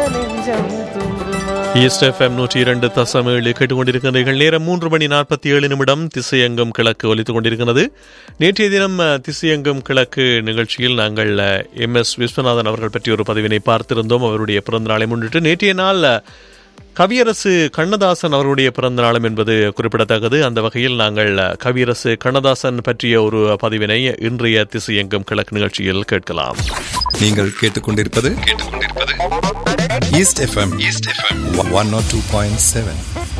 நெஞ்சம் தூங்குமா east FM நூற்றி இரண்டு தசம் ஏழு கேட்டுக்கொண்டிருக்கிறீர்கள் நேரம் மூன்று மணி நாற்பத்தி ஏழு நிமிடம் திசையங்கம் கிழக்கு ஒலித்துக் கொண்டிருக்கிறது நேற்றைய தினம் அஹ், திசையங்கம் கிழக்கு நிகழ்ச்சியில் நாங்கள் எம் எஸ் விஸ்வநாதன் அவர்கள் பற்றி ஒரு பதிவினை பார்த்திருந்தோம் அவருடைய பிறந்த நாளை முன்னிட்டு நேற்றைய நாள் அஹ், கவியரசு கண்ணதாசன் அவருடைய பிறந்த நாளும் என்பது குறிப்பிடத்தக்கது அந்த வகையில் நாங்கள் அஹ், கவியரசு கண்ணதாசன் பற்றிய ஒரு பதிவினை இன்றைய திசையங்கம் கிழக்கு நிகழ்ச்சியில் கேட்கலாம் நீங்கள் கேட்டுக்கொண்டிருப்பது கேட்டுக்கொண்டிருப்பது east FM east FM one naught two point seven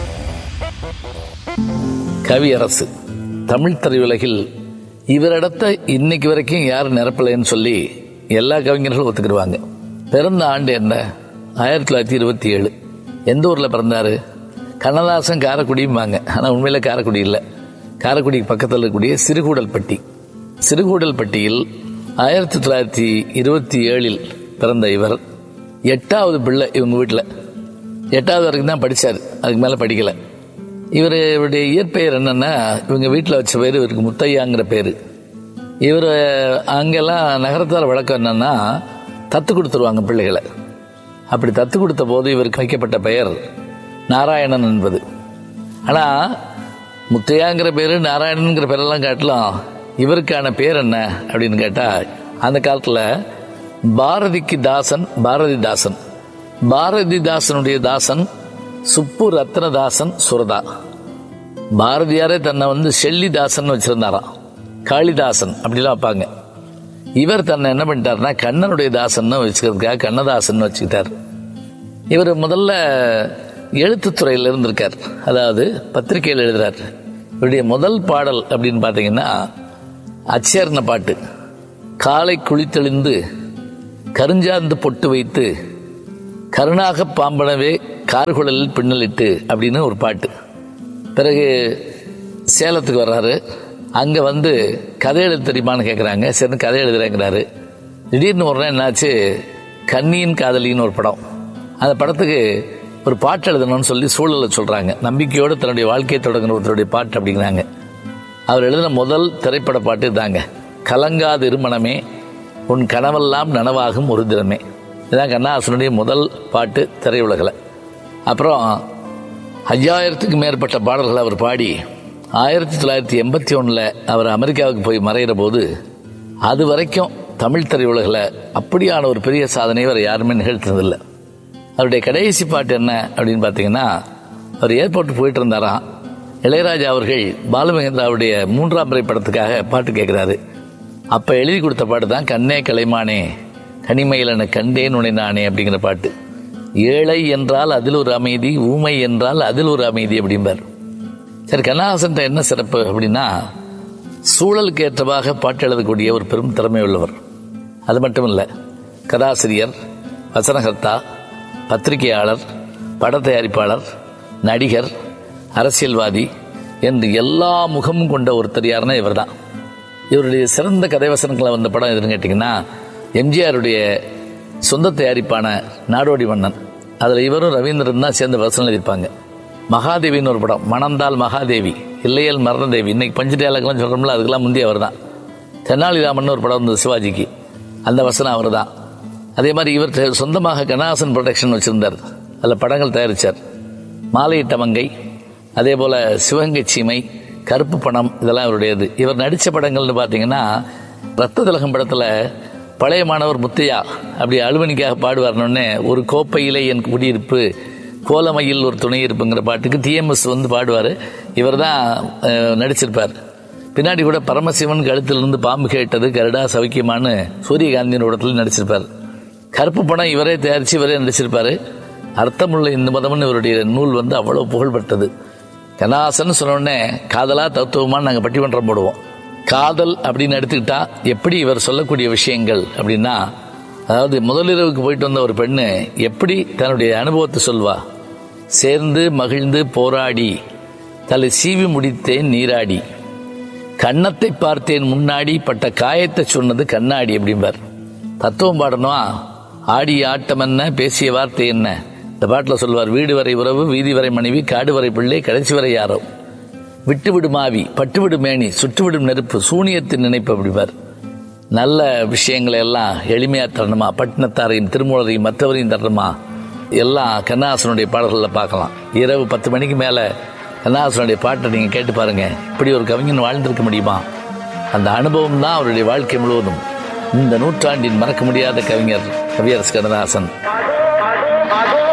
Kaviarasu Tamil திரையுலகில் இவரிடத்த இன்னைக்கு வரைக்கும் யாரும் நிரப்பலைன்னு சொல்லி எல்லா கவிஞர்களும் ஒத்துக்கிடுவாங்க பிறந்த ஆண்டு என்ன ஆயிரத்தி தொள்ளாயிரத்தி இருபத்தி ஏழு எந்த ஊரில் பிறந்தாரு கண்ணதாசன் காரைக்குடியும்பாங்க ஆனால் உண்மையில் காரைக்குடி இல்லை காரைக்குடிக்கு பக்கத்தில் இருக்கக்கூடிய சிறுகூடல்பட்டி சிறுகூடல்பட்டியில் ஆயிரத்தி தொள்ளாயிரத்தி இருபத்தி ஏழில் பிறந்த இவர் எட்டாவது பிள்ளை இவங்க வீட்டில் எட்டாவது வரைக்கும் தான் படித்தார் அதுக்கு மேலே படிக்கலை இவர் இவருடைய இயற்பெயர் என்னன்னா இவங்க வீட்டில் வச்ச பேர் இவருக்கு முத்தையாங்கிற பேர் இவர் அங்கெல்லாம் நகரத்தார் வழக்கம் என்னன்னா தத்து கொடுத்துருவாங்க பிள்ளைகளை அப்படி தத்து கொடுத்த போது இவருக்கு வைக்கப்பட்ட பெயர் நாராயணன் என்பது ஆனால் முத்தையாங்கிற பேர் நாராயணனுங்கிற பேரெல்லாம் காட்டலாம் இவருக்கான பேர் என்ன அப்படின்னு கேட்டால் அந்த காலத்தில் பாரதிக்கு தாசன் பாரதிதாசன் பாரதிதாசனுடைய தாசன் சுப்பு ரத்னதாசன் சுரதா பாரதியாரே தன்னை வந்து ஷெல்லிதாசன் வச்சிருந்தாராம் காளிதாசன் அப்படிலாம் வைப்பாங்க இவர் தன்னை என்ன பண்ணிட்டாருன்னா கண்ணனுடைய தாசன் வச்சுக்கிறதுக்காக கண்ணதாசன் வச்சுக்கிட்டார் இவர் முதல்ல எழுத்துத்துறையில் இருந்திருக்கார் அதாவது பத்திரிகையில் எழுதுறார் இவருடைய முதல் பாடல் அப்படின்னு பார்த்தீங்கன்னா அச்சேர்ன பாட்டு காலை குளித்தெளிந்து கருஞ்சாந்து பொட்டு வைத்து கருணாக பாம்பனவே கார்குழலில் பின்னலிட்டு அப்படின்னு ஒரு பாட்டு பிறகு சேலத்துக்கு வர்றாரு அங்கே வந்து கதை எழுத தெரியுமான்னு கேட்குறாங்க சரி கதை எழுதுறேங்கிறாரு திடீர்னு ஒரு நாள் என்னாச்சு கன்னியின் காதலின்னு ஒரு படம் அந்த படத்துக்கு ஒரு பாட்டு எழுதணும்னு சொல்லி சூழலை சொல்கிறாங்க நம்பிக்கையோடு தன்னுடைய வாழ்க்கையை தொடங்குற ஒருத்தருடைய பாட்டு அப்படிங்கிறாங்க அவர் எழுதின முதல் திரைப்பட பாட்டு தாங்க கலங்காத இருமணமே உன் கனவெல்லாம் நனவாகும் ஒரு தினமே இதுதான் கண்ணாசனுடைய முதல் பாட்டு திரையுலகில் அப்புறம் ஐயாயிரத்துக்கு மேற்பட்ட பாடல்களை அவர் பாடி ஆயிரத்தி தொள்ளாயிரத்தி எண்பத்தி ஒன்றில் அவர் அமெரிக்காவுக்கு போய் மறைகிற போது அது வரைக்கும் தமிழ் திரையுலகில் அப்படியான ஒரு பெரிய சாதனையை அவர் யாருமே நிகழ்த்தினதில்லை அவருடைய கடைசி பாட்டு என்ன அப்படின்னு பார்த்தீங்கன்னா அவர் ஏர்போர்ட் போயிட்டு இருந்தாராம் இளையராஜா அவர்கள் பாலுமகேந்திராவுடைய மூன்றாம் முறை படத்துக்காக பாட்டு கேட்குறாரு அப்போ எழுதி கொடுத்த பாட்டு தான் கண்ணே கலைமானே கனிமையில் என கண்டேன் உனை நானே அப்படிங்கிற பாட்டு ஏழை என்றால் அதில் ஒரு அமைதி ஊமை என்றால் அதில் ஒரு அமைதி அப்படிம்பார் சரி கண்ணாசன் என்ன சிறப்பு அப்படின்னா சூழலுக்கு ஏற்றவாக பாட்டு எழுதக்கூடிய ஒரு பெரும் திறமை உள்ளவர் அது மட்டும் இல்லை கதாசிரியர் வசனகர்த்தா பத்திரிகையாளர் பட தயாரிப்பாளர் நடிகர் அரசியல்வாதி என்று எல்லா முகமும் கொண்ட ஒருத்தர் யாருன்னா இவர் தான் இவருடைய சிறந்த கதை வசனங்களை வந்த படம் எதுன்னு கேட்டிங்கன்னா எம்ஜிஆருடைய சொந்த தயாரிப்பான நாடோடி மன்னன் அதில் இவரும் ரவீந்திரன் தான் சேர்ந்து வசனம் எழுதியிருப்பாங்க மகாதேவின்னு ஒரு படம் மணந்தால் மகாதேவி இல்லையல் மரணதேவி இன்னைக்கு பஞ்சு டேலக்கெல்லாம் சொல்கிறோம்ல அதுக்கெல்லாம் முந்தைய அவர் தான் தென்னாலிராமன் ஒரு படம் இருந்தது சிவாஜிக்கு அந்த வசனம் அவர் தான் அதே மாதிரி இவர் தெ- சொந்தமாக கண்ணாசன் ப்ரொடக்ஷன் வச்சுருந்தார் அதில் படங்கள் தயாரித்தார் மாலையிட்ட மங்கை அதே போல் சிவகங்கை சீமை கருப்பு பணம் இதெல்லாம் இவருடையது இவர் நடித்த படங்கள்னு பார்த்தீங்கன்னா ரத்த திலகம் படத்தில் பழைய மாணவர் முத்தையா அப்படி அலுவனிக்காக பாடுவார்னோடனே ஒரு கோப்பையிலே என் குடியிருப்பு கோலமையில் ஒரு துணை இருப்புங்கிற பாட்டுக்கு டிஎம்எஸ் வந்து பாடுவார் இவர் தான் நடிச்சிருப்பார் பின்னாடி கூட பரமசிவன் கழுத்திலிருந்து பாம்பு கேட்டது கருடா சவிக்கியமான்னு சூரியகாந்தியின் இடத்துல நடிச்சிருப்பார் கருப்பு படம் இவரே தயாரித்து இவரே நடிச்சிருப்பாரு அர்த்தமுள்ள இந்த மதம்னு இவருடைய நூல் வந்து அவ்வளோ புகழ்பெற்றது கண்ணாசன் சொன்னோடனே காதலா தத்துவமான்னு நாங்கள் பட்டிமன்றம் போடுவோம் காதல் அப்படின்னு எடுத்துக்கிட்டா எப்படி இவர் சொல்லக்கூடிய விஷயங்கள் அப்படின்னா அதாவது முதலிரவுக்கு போயிட்டு வந்த ஒரு பெண்ணு எப்படி தன்னுடைய அனுபவத்தை சொல்வா சேர்ந்து மகிழ்ந்து போராடி தலை சீவி முடித்தேன் நீராடி கன்னத்தை பார்த்தேன் முன்னாடி பட்ட காயத்தை சொன்னது கண்ணாடி அப்படிம்பார் தத்துவம் பாடணுமா ஆடிய ஆட்டம் என்ன பேசிய வார்த்தை என்ன இந்த பாட்டில் சொல்வார் வீடு வரை உறவு வீதி வரை மனைவி காடு வரை பிள்ளை கடைசி வரை யாரோ விட்டுவிடு மாவி பட்டுவிடு மேனி சுட்டுவிடும் நெருப்பு சூனியத்தின் நினைப்பு அப்படிப்பார் நல்ல விஷயங்களை எல்லாம் எளிமையாக தரணுமா பட்டினத்தாரையும் திருமூலரையும் மற்றவரையும் தரணுமா எல்லாம் கண்ணாசனுடைய பாடல்களில் பார்க்கலாம் இரவு பத்து மணிக்கு மேலே கண்ணாசனுடைய பாட்டை நீங்கள் கேட்டு பாருங்க இப்படி ஒரு கவிஞன் வாழ்ந்திருக்க முடியுமா அந்த அனுபவம் தான் அவருடைய வாழ்க்கை முழுவதும் இந்த நூற்றாண்டின் மறக்க முடியாத கவிஞர் கவியரசு கண்ணதாசன் அதோ